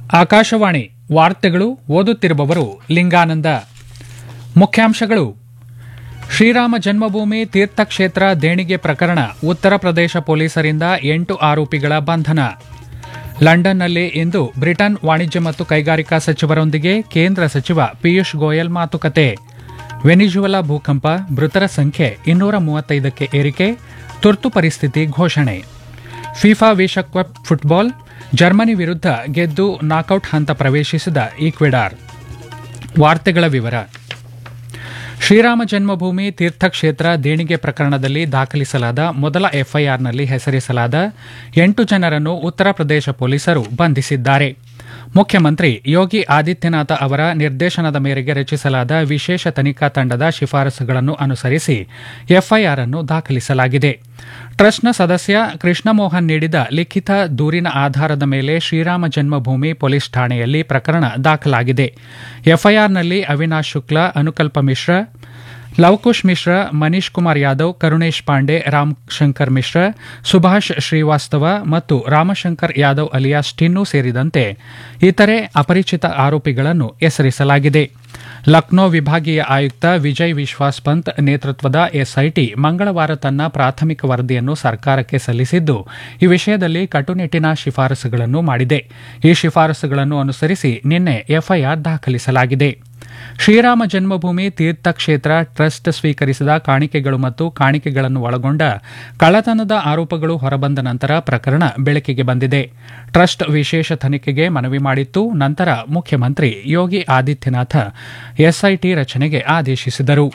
ಆಕಾಶವಾಣಿ ವಾರ್ತೆಗಳು ಓದುತ್ತಿರುವವರು ಲಿಂಗಾನಂದ ಮುಖ್ಯಾಂಶಗಳು ಶ್ರೀರಾಮ ಜನ್ಮಭೂಮಿ ತೀರ್ಥಕ್ಷೇತ್ರ ದೇಣಿಗೆ ಪ್ರಕರಣ ಉತ್ತರ ಪ್ರದೇಶ ಪೊಲೀಸರಿಂದ ಎಂಟು ಆರೋಪಿಗಳ ಬಂಧನ ಲಂಡನ್ನಲ್ಲಿ ಇಂದು ಬ್ರಿಟನ್ ವಾಣಿಜ್ಯ ಮತ್ತು ಕೈಗಾರಿಕಾ ಸಚಿವರೊಂದಿಗೆ ಕೇಂದ್ರ ಸಚಿವ ಪಿಯೂಷ್ ಗೋಯಲ್ ಮಾತುಕತೆ ವೆನಿಜುವಲಾ ಭೂಕಂಪ ಮೃತರ ಸಂಖ್ಯೆ ಇನ್ನೂರ ಮೂವತ್ತೈದಕ್ಕೆ ಏರಿಕೆ ತುರ್ತು ಪರಿಸ್ಥಿತಿ ಘೋಷಣೆ ಫಿಫಾ ವಿಶ್ವಕಪ್ ಫುಟ್ಬಾಲ್ ಜರ್ಮನಿ ವಿರುದ್ಧ ಗೆದ್ದು ನಾಕೌಟ್ ಹಂತ ಪ್ರವೇಶಿಸಿದ ಈಕ್ವೆಡಾರ್ ವಾರ್ತೆಗಳ ವಿವರ ಶ್ರೀರಾಮ ಜನ್ಮಭೂಮಿ ತೀರ್ಥಕ್ಷೇತ್ರ ದೇಣಿಗೆ ಪ್ರಕರಣದಲ್ಲಿ ದಾಖಲಿಸಲಾದ ಮೊದಲ ಎಫ್ಐಆರ್ನಲ್ಲಿ ಹೆಸರಿಸಲಾದ ಎಂಟು ಜನರನ್ನು ಉತ್ತರ ಪ್ರದೇಶ ಪೊಲೀಸರು ಬಂಧಿಸಿದ್ದಾರೆ ಮುಖ್ಯಮಂತ್ರಿ ಯೋಗಿ ಆದಿತ್ಯನಾಥ ಅವರ ನಿರ್ದೇಶನದ ಮೇರೆಗೆ ರಚಿಸಲಾದ ವಿಶೇಷ ತನಿಖಾ ತಂಡದ ಶಿಫಾರಸುಗಳನ್ನು ಅನುಸರಿಸಿ ಎಫ್ಐಆರ್ ಅನ್ನು ದಾಖಲಿಸಲಾಗಿದೆ ಟ್ರಸ್ಟ್ನ ಸದಸ್ಯ ಕೃಷ್ಣಮೋಹನ್ ನೀಡಿದ ಲಿಖಿತ ದೂರಿನ ಆಧಾರದ ಮೇಲೆ ಶ್ರೀರಾಮ ಜನ್ಮಭೂಮಿ ಪೊಲೀಸ್ ಠಾಣೆಯಲ್ಲಿ ಪ್ರಕರಣ ದಾಖಲಾಗಿದೆ ಎಫ್ಐಆರ್ನಲ್ಲಿ ಅವಿನಾಶ್ ಶುಕ್ಲಾ ಅನುಕಲ್ಪ ಮಿಶ್ರಾ ಲವಕುಶ್ ಮಿಶ್ರಾ ಮನೀಶ್ ಕುಮಾರ್ ಯಾದವ್ ಕರುಣೇಶ್ ಪಾಂಡೆ ರಾಮ್ ಶಂಕರ್ ಮಿಶ್ರಾ ಸುಭಾಷ್ ಶ್ರೀವಾಸ್ತವ ಮತ್ತು ರಾಮಶಂಕರ್ ಯಾದವ್ ಅಲಿಯಾಸ್ ಟಿನ್ನು ಸೇರಿದಂತೆ ಇತರೆ ಅಪರಿಚಿತ ಆರೋಪಿಗಳನ್ನು ಹೆಸರಿಸಲಾಗಿದೆ ಲಕ್ನೋ ವಿಭಾಗೀಯ ಆಯುಕ್ತ ವಿಜಯ್ ವಿಶ್ವಾಸ್ ಪಂತ್ ನೇತೃತ್ವದ ಎಸ್ಐಟಿ ಮಂಗಳವಾರ ತನ್ನ ಪ್ರಾಥಮಿಕ ವರದಿಯನ್ನು ಸರ್ಕಾರಕ್ಕೆ ಸಲ್ಲಿಸಿದ್ದು ಈ ವಿಷಯದಲ್ಲಿ ಕಟ್ಟುನಿಟ್ಟಿನ ಶಿಫಾರಸುಗಳನ್ನು ಮಾಡಿದೆ ಈ ಶಿಫಾರಸುಗಳನ್ನು ಅನುಸರಿಸಿ ನಿನ್ನೆ ಎಫ್ಐಆರ್ ದಾಖಲಿಸಲಾಗಿದೆ ಶ್ರೀರಾಮ ಜನ್ಮಭೂಮಿ ತೀರ್ಥಕ್ಷೇತ್ರ ಟ್ರಸ್ಟ್ ಸ್ವೀಕರಿಸಿದ ಕಾಣಿಕೆಗಳು ಮತ್ತು ಕಾಣಿಕೆಗಳನ್ನು ಒಳಗೊಂಡ ಕಳ್ಳತನದ ಆರೋಪಗಳು ಹೊರಬಂದ ನಂತರ ಪ್ರಕರಣ ಬೆಳಕಿಗೆ ಬಂದಿದೆ ಟ್ರಸ್ಟ್ ವಿಶೇಷ ತನಿಖೆಗೆ ಮನವಿ ಮಾಡಿತ್ತು ನಂತರ ಮುಖ್ಯಮಂತ್ರಿ ಯೋಗಿ ಆದಿತ್ಯನಾಥ ಎಸ್ಐಟಿ ರಚನೆಗೆ ಆದೇಶಿಸಿದರು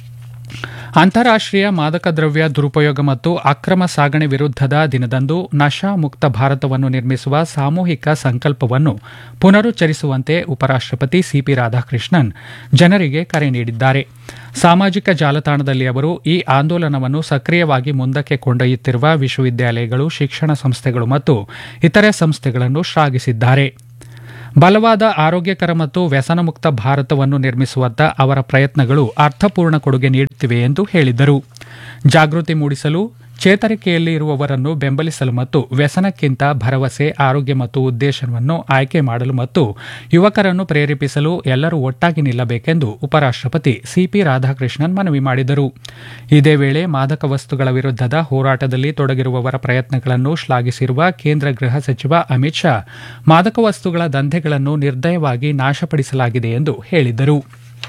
ಅಂತಾರಾಷ್ಟೀಯ ಮಾದಕ ದ್ರವ್ಯ ದುರುಪಯೋಗ ಮತ್ತು ಅಕ್ರಮ ಸಾಗಣೆ ವಿರುದ್ಧದ ದಿನದಂದು ನಶಾ ಮುಕ್ತ ಭಾರತವನ್ನು ನಿರ್ಮಿಸುವ ಸಾಮೂಹಿಕ ಸಂಕಲ್ಪವನ್ನು ಪುನರುಚ್ಚರಿಸುವಂತೆ ಉಪರಾಷ್ಟಪತಿ ಸಿಪಿ ರಾಧಾಕೃಷ್ಣನ್ ಜನರಿಗೆ ಕರೆ ನೀಡಿದ್ದಾರೆ ಸಾಮಾಜಿಕ ಜಾಲತಾಣದಲ್ಲಿ ಅವರು ಈ ಆಂದೋಲನವನ್ನು ಸಕ್ರಿಯವಾಗಿ ಮುಂದಕ್ಕೆ ಕೊಂಡೊಯ್ಯುತ್ತಿರುವ ವಿಶ್ವವಿದ್ಯಾಲಯಗಳು ಶಿಕ್ಷಣ ಸಂಸ್ಥೆಗಳು ಮತ್ತು ಇತರೆ ಸಂಸ್ಥೆಗಳನ್ನು ಶ್ಲಾಘಿಸಿದ್ದಾರೆ ಬಲವಾದ ಆರೋಗ್ಯಕರ ಮತ್ತು ವ್ಯಸನಮುಕ್ತ ಭಾರತವನ್ನು ನಿರ್ಮಿಸುವತ್ತ ಅವರ ಪ್ರಯತ್ನಗಳು ಅರ್ಥಪೂರ್ಣ ಕೊಡುಗೆ ನೀಡುತ್ತಿವೆ ಎಂದು ಹೇಳಿದರು ಜಾಗೃತಿ ಮೂಡಿಸಲು ಚೇತರಿಕೆಯಲ್ಲಿ ಇರುವವರನ್ನು ಬೆಂಬಲಿಸಲು ಮತ್ತು ವ್ಯಸನಕ್ಕಿಂತ ಭರವಸೆ ಆರೋಗ್ಯ ಮತ್ತು ಉದ್ದೇಶವನ್ನು ಆಯ್ಕೆ ಮಾಡಲು ಮತ್ತು ಯುವಕರನ್ನು ಪ್ರೇರೇಪಿಸಲು ಎಲ್ಲರೂ ಒಟ್ಟಾಗಿ ನಿಲ್ಲಬೇಕೆಂದು ಉಪರಾಷ್ಟಪತಿ ಸಿಪಿ ರಾಧಾಕೃಷ್ಣನ್ ಮನವಿ ಮಾಡಿದರು ಇದೇ ವೇಳೆ ಮಾದಕ ವಸ್ತುಗಳ ವಿರುದ್ಧದ ಹೋರಾಟದಲ್ಲಿ ತೊಡಗಿರುವವರ ಪ್ರಯತ್ನಗಳನ್ನು ಶ್ಲಾಘಿಸಿರುವ ಕೇಂದ್ರ ಗೃಹ ಸಚಿವ ಅಮಿತ್ ಶಾ ಮಾದಕ ವಸ್ತುಗಳ ದಂಧೆಗಳನ್ನು ನಿರ್ದಯವಾಗಿ ನಾಶಪಡಿಸಲಾಗಿದೆ ಎಂದು ಹೇಳಿದರು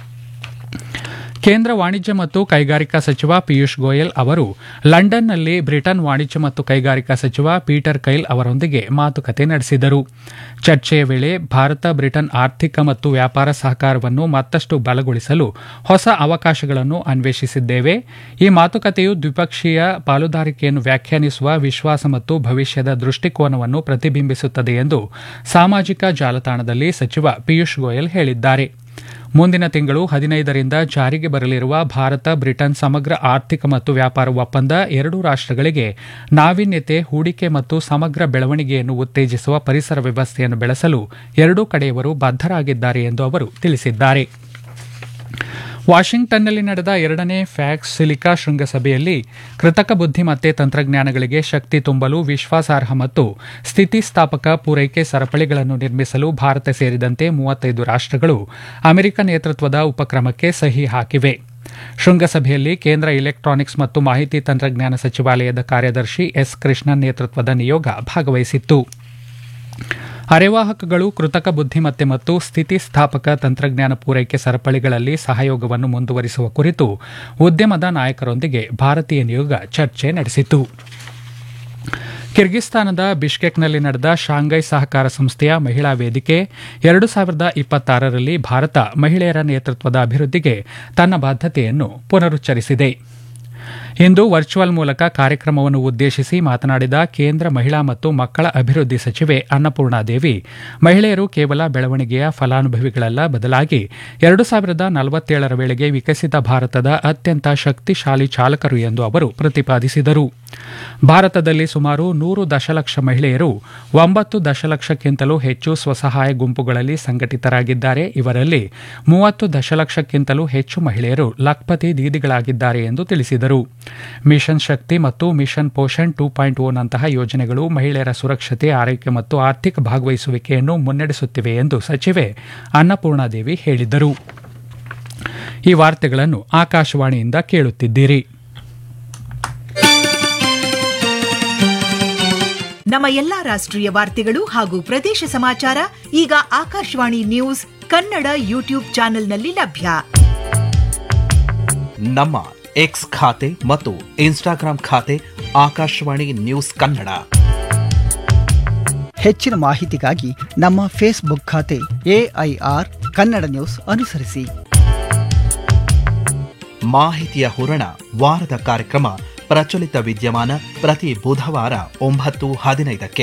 ಕೇಂದ್ರ ವಾಣಿಜ್ಯ ಮತ್ತು ಕೈಗಾರಿಕಾ ಸಚಿವ ಪಿಯೂಷ್ ಗೋಯಲ್ ಅವರು ಲಂಡನ್ನಲ್ಲಿ ಬ್ರಿಟನ್ ವಾಣಿಜ್ಯ ಮತ್ತು ಕೈಗಾರಿಕಾ ಸಚಿವ ಪೀಟರ್ ಕೈಲ್ ಅವರೊಂದಿಗೆ ಮಾತುಕತೆ ನಡೆಸಿದರು ಚರ್ಚೆಯ ವೇಳೆ ಭಾರತ ಬ್ರಿಟನ್ ಆರ್ಥಿಕ ಮತ್ತು ವ್ಯಾಪಾರ ಸಹಕಾರವನ್ನು ಮತ್ತಷ್ಟು ಬಲಗೊಳಿಸಲು ಹೊಸ ಅವಕಾಶಗಳನ್ನು ಅನ್ವೇಷಿಸಿದ್ದೇವೆ ಈ ಮಾತುಕತೆಯು ದ್ವಿಪಕ್ಷೀಯ ಪಾಲುದಾರಿಕೆಯನ್ನು ವ್ಯಾಖ್ಯಾನಿಸುವ ವಿಶ್ವಾಸ ಮತ್ತು ಭವಿಷ್ಯದ ದೃಷ್ಟಿಕೋನವನ್ನು ಪ್ರತಿಬಿಂಬಿಸುತ್ತದೆ ಎಂದು ಸಾಮಾಜಿಕ ಜಾಲತಾಣದಲ್ಲಿ ಸಚಿವ ಪಿಯೂಷ್ ಗೋಯಲ್ ಹೇಳಿದ್ದಾರೆ ಮುಂದಿನ ತಿಂಗಳು ಹದಿನೈದರಿಂದ ಜಾರಿಗೆ ಬರಲಿರುವ ಭಾರತ ಬ್ರಿಟನ್ ಸಮಗ್ರ ಆರ್ಥಿಕ ಮತ್ತು ವ್ಯಾಪಾರ ಒಪ್ಪಂದ ಎರಡೂ ರಾಷ್ಟಗಳಿಗೆ ನಾವೀನ್ಯತೆ ಹೂಡಿಕೆ ಮತ್ತು ಸಮಗ್ರ ಬೆಳವಣಿಗೆಯನ್ನು ಉತ್ತೇಜಿಸುವ ಪರಿಸರ ವ್ಯವಸ್ಥೆಯನ್ನು ಬೆಳೆಸಲು ಎರಡೂ ಕಡೆಯವರು ಬದ್ಧರಾಗಿದ್ದಾರೆ ಎಂದು ಅವರು ತಿಳಿಸಿದ್ದಾರೆ ವಾಷಿಂಗ್ಟನ್ನಲ್ಲಿ ನಡೆದ ಎರಡನೇ ಫ್ಯಾಕ್ಸ್ ಸಿಲಿಕಾ ಶೃಂಗಸಭೆಯಲ್ಲಿ ಕೃತಕ ಬುದ್ಧಿಮತ್ತೆ ತಂತ್ರಜ್ಞಾನಗಳಿಗೆ ಶಕ್ತಿ ತುಂಬಲು ವಿಶ್ವಾಸಾರ್ಹ ಮತ್ತು ಸ್ಥಿತಿಸ್ಥಾಪಕ ಪೂರೈಕೆ ಸರಪಳಿಗಳನ್ನು ನಿರ್ಮಿಸಲು ಭಾರತ ಸೇರಿದಂತೆ ಮೂವತ್ತೈದು ರಾಷ್ಟಗಳು ಅಮೆರಿಕ ನೇತೃತ್ವದ ಉಪಕ್ರಮಕ್ಕೆ ಸಹಿ ಹಾಕಿವೆ ಶೃಂಗಸಭೆಯಲ್ಲಿ ಕೇಂದ್ರ ಇಲೆಕ್ಟ್ರಾನಿಕ್ಸ್ ಮತ್ತು ಮಾಹಿತಿ ತಂತ್ರಜ್ಞಾನ ಸಚಿವಾಲಯದ ಕಾರ್ಯದರ್ಶಿ ಎಸ್ ಕೃಷ್ಣನ್ ನೇತೃತ್ವದ ನಿಯೋಗ ಭಾಗವಹಿಸಿತ್ತು ಅರೆವಾಹಕಗಳು ಕೃತಕ ಬುದ್ಧಿಮತ್ತೆ ಮತ್ತು ಸ್ಥಿತಿಸ್ಥಾಪಕ ತಂತ್ರಜ್ಞಾನ ಪೂರೈಕೆ ಸರಪಳಿಗಳಲ್ಲಿ ಸಹಯೋಗವನ್ನು ಮುಂದುವರಿಸುವ ಕುರಿತು ಉದ್ಯಮದ ನಾಯಕರೊಂದಿಗೆ ಭಾರತೀಯ ನಿಯೋಗ ಚರ್ಚೆ ನಡೆಸಿತು ಕಿರ್ಗಿಸ್ತಾನದ ಬಿಷ್ಕೆಕ್ನಲ್ಲಿ ನಡೆದ ಶಾಂಘೈ ಸಹಕಾರ ಸಂಸ್ಥೆಯ ಮಹಿಳಾ ವೇದಿಕೆ ಎರಡು ಸಾವಿರದ ಇಪ್ಪತ್ತಾರರಲ್ಲಿ ಭಾರತ ಮಹಿಳೆಯರ ನೇತೃತ್ವದ ಅಭಿವೃದ್ಧಿಗೆ ತನ್ನ ಬದ್ಧತೆಯನ್ನು ಪುನರುಚ್ಚರಿಸಿದೆ ಇಂದು ವರ್ಚುವಲ್ ಮೂಲಕ ಕಾರ್ಯಕ್ರಮವನ್ನು ಉದ್ದೇಶಿಸಿ ಮಾತನಾಡಿದ ಕೇಂದ್ರ ಮಹಿಳಾ ಮತ್ತು ಮಕ್ಕಳ ಅಭಿವೃದ್ಧಿ ಸಚಿವೆ ಅನ್ನಪೂರ್ಣಾದೇವಿ ಮಹಿಳೆಯರು ಕೇವಲ ಬೆಳವಣಿಗೆಯ ಫಲಾನುಭವಿಗಳಲ್ಲ ಬದಲಾಗಿ ಎರಡು ಸಾವಿರದ ನಲವತ್ತೇಳರ ವೇಳೆಗೆ ವಿಕಸಿತ ಭಾರತದ ಅತ್ಯಂತ ಶಕ್ತಿಶಾಲಿ ಚಾಲಕರು ಎಂದು ಅವರು ಪ್ರತಿಪಾದಿಸಿದರು ಭಾರತದಲ್ಲಿ ಸುಮಾರು ನೂರು ದಶಲಕ್ಷ ಮಹಿಳೆಯರು ಒಂಬತ್ತು ದಶಲಕ್ಷಕ್ಕಿಂತಲೂ ಹೆಚ್ಚು ಸ್ವಸಹಾಯ ಗುಂಪುಗಳಲ್ಲಿ ಸಂಘಟಿತರಾಗಿದ್ದಾರೆ ಇವರಲ್ಲಿ ಮೂವತ್ತು ದಶಲಕ್ಷಕ್ಕಿಂತಲೂ ಹೆಚ್ಚು ಮಹಿಳೆಯರು ಲಖ್ಪತಿ ದೀದಿಗಳಾಗಿದ್ದಾರೆ ಎಂದು ತಿಳಿಸಿದರು ಮಿಷನ್ ಶಕ್ತಿ ಮತ್ತು ಮಿಷನ್ ಪೋಷಣ್ ಟೂ ಪಾಯಿಂಟ್ ಓನಂತಹ ಯೋಜನೆಗಳು ಮಹಿಳೆಯರ ಸುರಕ್ಷತೆ ಆರೈಕೆ ಮತ್ತು ಆರ್ಥಿಕ ಭಾಗವಹಿಸುವಿಕೆಯನ್ನು ಮುನ್ನಡೆಸುತ್ತಿವೆ ಎಂದು ಸಚಿವೆ ಅನ್ನಪೂರ್ಣಾದೇವಿ ಹೇಳಿದರು ಈ ವಾರ್ತೆಗಳನ್ನು ಆಕಾಶವಾಣಿಯಿಂದ ಕೇಳುತ್ತಿದ್ದೀರಿ ನಮ್ಮ ಎಲ್ಲಾ ರಾಷ್ಟ್ರೀಯ ವಾರ್ತೆಗಳು ಹಾಗೂ ಪ್ರದೇಶ ಸಮಾಚಾರ ಈಗ ಆಕಾಶವಾಣಿ ನ್ಯೂಸ್ ಕನ್ನಡ ಯೂಟ್ಯೂಬ್ ಚಾನೆಲ್ನಲ್ಲಿ ಲಭ್ಯ ನಮ್ಮ ಎಕ್ಸ್ ಖಾತೆ ಮತ್ತು ಇನ್ಸ್ಟಾಗ್ರಾಂ ಖಾತೆ ಆಕಾಶವಾಣಿ ನ್ಯೂಸ್ ಕನ್ನಡ ಹೆಚ್ಚಿನ ಮಾಹಿತಿಗಾಗಿ ನಮ್ಮ ಫೇಸ್ಬುಕ್ ಖಾತೆ ಎಐಆರ್ ಕನ್ನಡ ನ್ಯೂಸ್ ಅನುಸರಿಸಿ ಮಾಹಿತಿಯ ಹೂರಣ ವಾರದ ಕಾರ್ಯಕ್ರಮ ಪ್ರಚಲಿತ ವಿದ್ಯಮಾನ ಪ್ರತಿ ಬುಧವಾರ ಒಂಬತ್ತು ಹದಿನೈದಕ್ಕೆ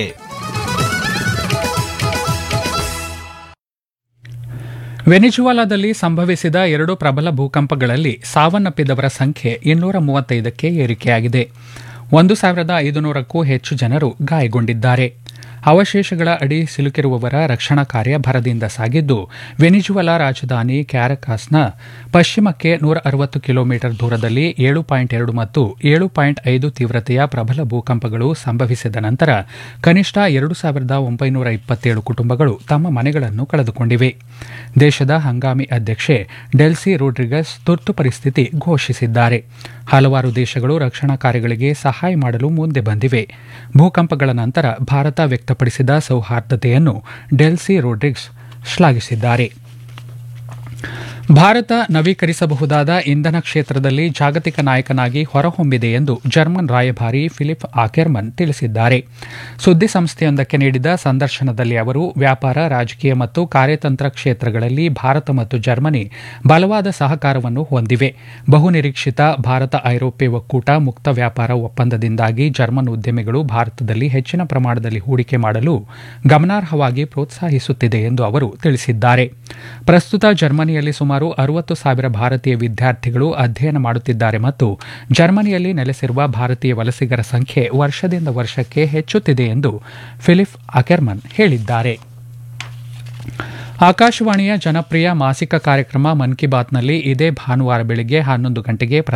ವೆನಿಜುವಾಲಾದಲ್ಲಿ ಸಂಭವಿಸಿದ ಎರಡು ಪ್ರಬಲ ಭೂಕಂಪಗಳಲ್ಲಿ ಸಾವನ್ನಪ್ಪಿದವರ ಸಂಖ್ಯೆ ಇನ್ನೂರ ಮೂವತ್ತೈದಕ್ಕೆ ಏರಿಕೆಯಾಗಿದೆ ಒಂದು ಸಾವಿರದ ಐದುನೂರಕ್ಕೂ ಹೆಚ್ಚು ಜನರು ಗಾಯಗೊಂಡಿದ್ದಾರೆ ಅವಶೇಷಗಳ ಅಡಿ ಸಿಲುಕಿರುವವರ ರಕ್ಷಣಾ ಕಾರ್ಯ ಭರದಿಂದ ಸಾಗಿದ್ದು ವೆನಿಜುವಲಾ ರಾಜಧಾನಿ ಕ್ಯಾರಕಾಸ್ನ ಪಶ್ಚಿಮಕ್ಕೆ ನೂರ ಅರವತ್ತು ಕಿಲೋಮೀಟರ್ ದೂರದಲ್ಲಿ ಏಳು ಪಾಯಿಂಟ್ ಎರಡು ಮತ್ತು ಏಳು ಪಾಯಿಂಟ್ ಐದು ತೀವ್ರತೆಯ ಪ್ರಬಲ ಭೂಕಂಪಗಳು ಸಂಭವಿಸಿದ ನಂತರ ಕನಿಷ್ಠ ಎರಡು ಸಾವಿರದ ಒಂಬೈನೂರ ಇಪ್ಪತ್ತೇಳು ಕುಟುಂಬಗಳು ತಮ್ಮ ಮನೆಗಳನ್ನು ಕಳೆದುಕೊಂಡಿವೆ ದೇಶದ ಹಂಗಾಮಿ ಅಧ್ಯಕ್ಷೆ ಡೆಲ್ಸಿ ರೋಡ್ರಿಗಸ್ ತುರ್ತು ಪರಿಸ್ಥಿತಿ ಘೋಷಿಸಿದ್ದಾರೆ ಹಲವಾರು ದೇಶಗಳು ರಕ್ಷಣಾ ಕಾರ್ಯಗಳಿಗೆ ಸಹಾಯ ಮಾಡಲು ಮುಂದೆ ಬಂದಿವೆ ಭೂಕಂಪಗಳ ನಂತರ ಭಾರತ ವ್ಯಕ್ತಪಡಿಸಿದ ಸೌಹಾರ್ದತೆಯನ್ನು ಡೆಲ್ಸಿ ರೋಡ್ರಿಗ್ಸ್ ಶ್ಲಾಘಿಸಿದ್ದಾರೆ ಭಾರತ ನವೀಕರಿಸಬಹುದಾದ ಇಂಧನ ಕ್ಷೇತ್ರದಲ್ಲಿ ಜಾಗತಿಕ ನಾಯಕನಾಗಿ ಹೊರಹೊಮ್ಮಿದೆ ಎಂದು ಜರ್ಮನ್ ರಾಯಭಾರಿ ಫಿಲಿಪ್ ಆಕೆರ್ಮನ್ ತಿಳಿಸಿದ್ದಾರೆ ಸುದ್ದಿ ಸಂಸ್ಥೆಯೊಂದಕ್ಕೆ ನೀಡಿದ ಸಂದರ್ಶನದಲ್ಲಿ ಅವರು ವ್ಯಾಪಾರ ರಾಜಕೀಯ ಮತ್ತು ಕಾರ್ಯತಂತ್ರ ಕ್ಷೇತ್ರಗಳಲ್ಲಿ ಭಾರತ ಮತ್ತು ಜರ್ಮನಿ ಬಲವಾದ ಸಹಕಾರವನ್ನು ಹೊಂದಿವೆ ಬಹುನಿರೀಕ್ಷಿತ ಭಾರತ ಐರೋಪ್ಯ ಒಕ್ಕೂಟ ಮುಕ್ತ ವ್ಯಾಪಾರ ಒಪ್ಪಂದದಿಂದಾಗಿ ಜರ್ಮನ್ ಉದ್ಯಮಿಗಳು ಭಾರತದಲ್ಲಿ ಹೆಚ್ಚಿನ ಪ್ರಮಾಣದಲ್ಲಿ ಹೂಡಿಕೆ ಮಾಡಲು ಗಮನಾರ್ಹವಾಗಿ ಪ್ರೋತ್ಸಾಹಿಸುತ್ತಿದೆ ಎಂದು ಅವರು ತಿಳಿಸಿದ್ದಾರೆ ಪ್ರಸ್ತುತ ಜರ್ಮನಿಯಲ್ಲಿ ಸುಮಾರು ಅರವತ್ತು ಸಾವಿರ ಭಾರತೀಯ ವಿದ್ಯಾರ್ಥಿಗಳು ಅಧ್ಯಯನ ಮಾಡುತ್ತಿದ್ದಾರೆ ಮತ್ತು ಜರ್ಮನಿಯಲ್ಲಿ ನೆಲೆಸಿರುವ ಭಾರತೀಯ ವಲಸಿಗರ ಸಂಖ್ಯೆ ವರ್ಷದಿಂದ ವರ್ಷಕ್ಕೆ ಹೆಚ್ಚುತ್ತಿದೆ ಎಂದು ಫಿಲಿಪ್ ಅಕೆರ್ಮನ್ ಹೇಳಿದ್ದಾರೆ ಆಕಾಶವಾಣಿಯ ಜನಪ್ರಿಯ ಮಾಸಿಕ ಕಾರ್ಯಕ್ರಮ ಮನ್ ಕಿ ಬಾತ್ನಲ್ಲಿ ಇದೇ ಭಾನುವಾರ ಬೆಳಗ್ಗೆ ಹನ್ನೊಂದು ಗಂಟೆಗೆ